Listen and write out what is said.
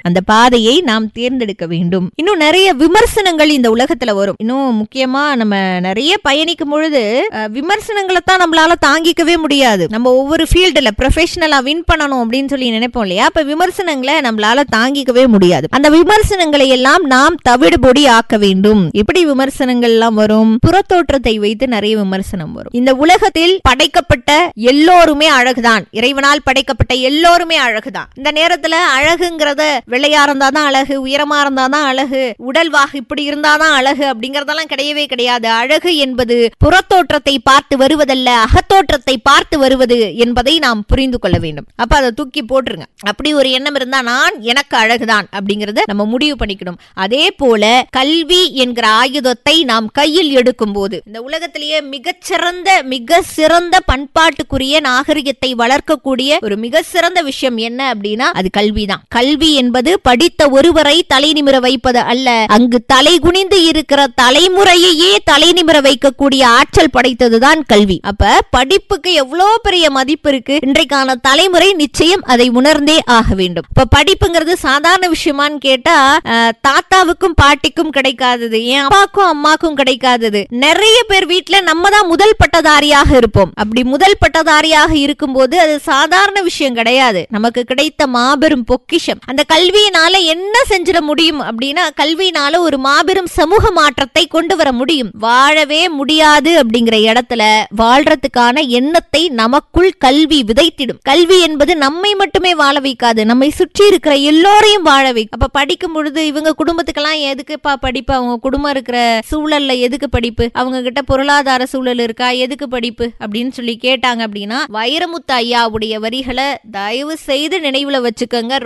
அந்த பாதையை நாம் தேர்ந்தெடுக்க வேண்டும் இன்னும் நிறைய விமர்சனங்கள் இந்த உலகத்துல வரும் இன்னும் முக்கியமா நம்ம நிறைய பயணிக்கும் பொழுது அஹ், விமர்சனங்களை தான் நம்மளால தாங்கிக்கவே முடியாது நம்ம ஒவ்வொரு ஃபீல்டுல ப்ரொஃபஷனலா வின் பண்ணணும் அப்படின்னு சொல்லி நினைப்போம் இல்லையா அப்ப விமர்சனங்களை நம்மளால தாங்கிக்கவே முடியாது அந்த விமர்சனங்களை எல்லாம் நாம் தவிடுபொடி ஆக்க வேண்டும் எப்படி விமர்சனங்கள் எல்லாம் வரும் புறத்தோற்றத்தை வைத்து நிறைய விமர்சனம் வரும் இந்த உலகத்தில் படைக்கப்பட்ட எல்லோருமே அழகுதான் இறைவனால் படைக்கப்பட்ட எல்லோருமே அழகுதான் இந்த நேரத்துல அழகுங்கிறத வெள்ளையா இருந்தாதான் அழகு உயரமா இருந்தாதான் அழகு உடல்வாகு இப்படி இருந்தாதான் அழகு அப்படிங்கறதெல்லாம் கிடையவே கிடையாது அழகு என்பது புறத்தோற்றத்தை பார்த்து வருவதல்ல அகத்தோற்றத்தை பார்த்து வருவது என்பதை நாம் புரிந்து கொள்ள வேண்டும் அப்ப அதை தூக்கி போட்டுருங்க அப்படி ஒரு எண்ணம் இருந்தா நான் எனக்கு அழகுதான் அப்படிங்கறத நம்ம முடிவு பண்ணிக்கணும் அதே போல கல்வி என்கிற ஆயுதத்தை நாம் கையில் எடுக்கும் போது இந்த உலகத்திலேயே மிகச்சிறந்த மிக சிறந்த பண்பாட்டுக்குரிய நாகரிகத்தை வளர்க்கக்கூடிய ஒரு மிக சிறந்த விஷயம் என்ன அப்படின்னா அது கல்விதான் கல்வி என்பது படித்த ஒருவரை தலை நிமிர வைப்பது அல்ல அங்கு தலை குனிந்து இருக்கிற தலைமுறையையே தலை நிமிர வைக்கக்கூடிய ஆற்றல் படைத்ததுதான் கல்வி அப்ப படிப்புக்கு எவ்வளவு பெரிய மதிப்பு இருக்கு இன்றைக்கான தலைமுறை நிச்சயம் அதை உணர்ந்தே ஆக வேண்டும் இப்ப படிப்புங்கிறது சாதாரண விஷயமான்னு கேட்டா அஹ், தாத்தாவுக்கும் பாட்டிக்கும் கிடைக்காதது என் அப்பாக்கும் அம்மாக்கும் கிடைக்காதது நிறைய பேர் வீட்ல நம்ம தான் முதல் பட்டதாரியாக இருப்போம் அப்படி முதல் பட்டதாரியாக இருக்கும்போது அது சாதாரண விஷயம் கிடையாது நமக்கு கிடைத்த மாபெரும் பொக்கிஷம் அந்த கல்வியினால என்ன செஞ்சிட முடியும் அப்படின்னா கல்வியினால ஒரு மாபெரும் சமூக மாற்றத்தை கொண்டு வர முடியும் வாழவே முடியாது அப்படிங்கிற இடத்துல வாழ்றதுக்கான எண்ணத்தை நமக்குள் கல்வி விதைத்திடும் கல்வி என்பது நம்மை மட்டுமே வாழ வைக்காது நம்மை சுற்றி இருக்கிற எல்லோரையும் வாழ வைக்கும் அப்ப படிக்கும் பொழுது இவங்க குடும்பத்துக்கெல்லாம் எதுக்குப்பா படிப்பு அவங்க குடும்பம் இருக்கிற சூழல்ல எதுக்கு படிப்பு அவங்க கிட்ட பொருளாதார சூழல் இருக்கா எதுக்கு படிப்பு அப்படின்னு சொல்லி கேட்டாங்க அப்படின்னா வைரமுத்து ஐயாவுடைய வரிகளை தயவு செய்து நினைவுல வச்சுக்கோங்க